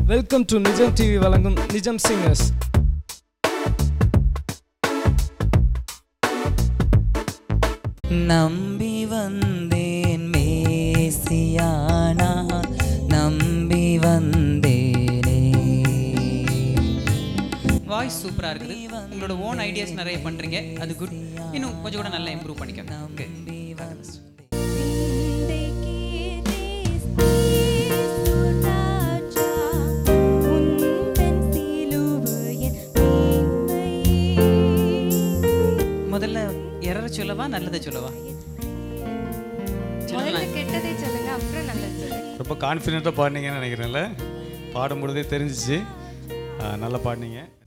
welcome to நிஜம் TV வழங்கும் நிஜம் சிங்கர்ஸ் நம்பி வந்தேன் மேசியானா நம்பி வந்தேனே வாய்ஸ் சூப்பராக இருக்குது உங்களோட ஓன் ஐடியாஸ் நிறைய பண்ணுறீங்க அது குட் இன்னும் கொஞ்சம் கூட நல்லா இம்ப்ரூவ் பண்ணிக்கோங்க ஓகே முதல்ல எரற சொல்லவா நல்லதை சொல்லவா முதல்ல கெட்டதை சொல்லுங்க அப்புறம் நல்லது சொல்லுங்க ரொம்ப கான்ஃபிடென்ட்டாக பாடினீங்கன்னு நினைக்கிறேன்ல பாடும்பொழுதே தெரிஞ்சிச்சு ஆ, நல்லா பாடினீங்க